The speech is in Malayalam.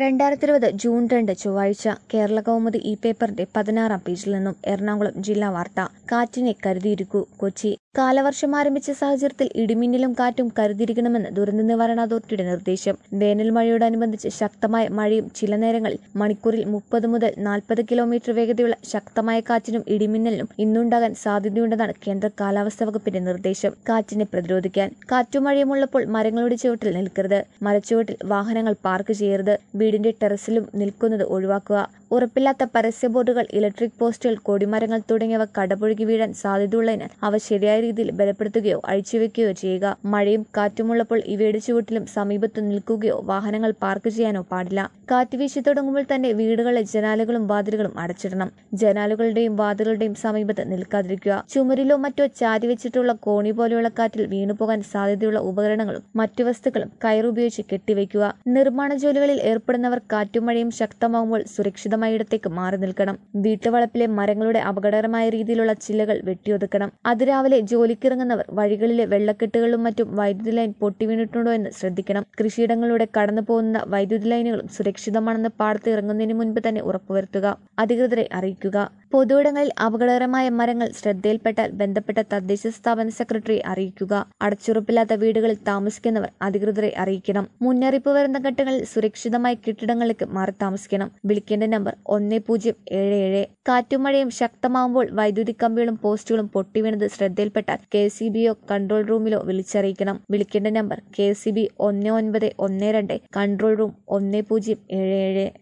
രണ്ടായിരത്തി ഇരുപത് ജൂൺ രണ്ട് ചൊവ്വാഴ്ച കേരള കൗമുദി ഈ പേപ്പറിന്റെ പതിനാറാം പേജിൽ നിന്നും എറണാകുളം ജില്ലാ വാർത്ത കാറ്റിനെ കരുതിയിരിക്കൂ കൊച്ചി കാലവർഷം ആരംഭിച്ച സാഹചര്യത്തിൽ ഇടിമിന്നലും കാറ്റും കരുതിയിരിക്കണമെന്ന് ദുരന്ത നിവാരണ അതോറിറ്റിയുടെ നിർദ്ദേശം വേനൽ മഴയോടനുബന്ധിച്ച് ശക്തമായ മഴയും ചില നേരങ്ങളിൽ മണിക്കൂറിൽ മുപ്പത് മുതൽ നാൽപ്പത് കിലോമീറ്റർ വേഗതയുള്ള ശക്തമായ കാറ്റിനും ഇടിമിന്നലിനും ഇന്നുണ്ടാകാൻ സാധ്യതയുണ്ടെന്നാണ് കേന്ദ്ര കാലാവസ്ഥാ വകുപ്പിന്റെ നിർദ്ദേശം കാറ്റിനെ പ്രതിരോധിക്കാൻ കാറ്റും മഴയുമുള്ളപ്പോൾ മരങ്ങളുടെ ചുവട്ടിൽ നിൽക്കരുത് മരച്ചുവട്ടിൽ വാഹനങ്ങൾ പാർക്ക് ചെയ്യരുത് വീടിന്റെ ടെറസിലും നിൽക്കുന്നത് ഒഴിവാക്കുക ഉറപ്പില്ലാത്ത പരസ്യ ബോർഡുകൾ ഇലക്ട്രിക് പോസ്റ്റുകൾ കൊടിമരങ്ങൾ തുടങ്ങിയവ കടപുഴകി വീഴാൻ സാധ്യതയുള്ളതിനാൽ അവ ശരിയായ രീതിയിൽ ബലപ്പെടുത്തുകയോ അഴിച്ചുവെക്കുകയോ ചെയ്യുക മഴയും കാറ്റുമുള്ളപ്പോൾ ഇവയുടെ ചുവട്ടിലും സമീപത്തും നിൽക്കുകയോ വാഹനങ്ങൾ പാർക്ക് ചെയ്യാനോ പാടില്ല കാറ്റ് വീശി തുടങ്ങുമ്പോൾ തന്നെ വീടുകളിലെ ജനാലുകളും വാതിലുകളും അടച്ചിടണം ജനാലുകളുടെയും വാതിലുകളുടെയും സമീപത്ത് നിൽക്കാതിരിക്കുക ചുമരിലോ മറ്റോ ചാരി വെച്ചിട്ടുള്ള കോണി പോലെയുള്ള കാറ്റിൽ വീണുപോകാൻ സാധ്യതയുള്ള ഉപകരണങ്ങളും മറ്റു വസ്തുക്കളും കയറുപയോഗിച്ച് കെട്ടിവെക്കുക നിർമ്മാണ ജോലികളിൽ ഏർപ്പെടുന്നവർ കാറ്റും മഴയും ശക്തമാകുമ്പോൾ സുരക്ഷിതമായ ഇടത്തേക്ക് മാറി നിൽക്കണം വീട്ടുവളപ്പിലെ മരങ്ങളുടെ അപകടകരമായ രീതിയിലുള്ള ചില്ലകൾ വെട്ടിയൊതുക്കണം അതിരാവിലെ ജോലിക്കിറങ്ങുന്നവർ വഴികളിലെ വെള്ളക്കെട്ടുകളിലും മറ്റും വൈദ്യുതി ലൈൻ പൊട്ടി വീണിട്ടുണ്ടോ എന്ന് ശ്രദ്ധിക്കണം കൃഷിയിടങ്ങളിലൂടെ കടന്നു പോകുന്ന വൈദ്യുതി ലൈനുകളും സുരക്ഷിതമാണെന്ന് പാടത്ത് ഇറങ്ങുന്നതിന് മുൻപ് തന്നെ ഉറപ്പുവരുത്തുക അധികൃതരെ അറിയിക്കുക പൊതുയിടങ്ങളിൽ അപകടകരമായ മരങ്ങൾ ശ്രദ്ധയിൽപ്പെട്ടാൽ ബന്ധപ്പെട്ട തദ്ദേശ സ്ഥാപന സെക്രട്ടറിയെ അറിയിക്കുക അടച്ചുറപ്പില്ലാത്ത വീടുകളിൽ താമസിക്കുന്നവർ അധികൃതരെ അറിയിക്കണം മുന്നറിയിപ്പ് വരുന്ന ഘട്ടങ്ങളിൽ സുരക്ഷിതമായ കെട്ടിടങ്ങളിലേക്ക് മാറി താമസിക്കണം വിളിക്കേണ്ട നമ്പർ ഒന്ന് പൂജ്യം ഏഴ് ഏഴ് കാറ്റും മഴയും ശക്തമാകുമ്പോൾ വൈദ്യുതി കമ്പികളും പോസ്റ്റുകളും പൊട്ടിവീണത് ശ്രദ്ധയിൽപ്പെട്ടാൽ കെ സി ബിയോ കൺട്രോൾ റൂമിലോ വിളിച്ചറിയിക്കണം വിളിക്കേണ്ട നമ്പർ കെ സി ബി ഒന്ന് ഒൻപത് ഒന്ന് രണ്ട് കൺട്രോൾ റൂം ഒന്ന് പൂജ്യം ഏഴ് ഏഴ്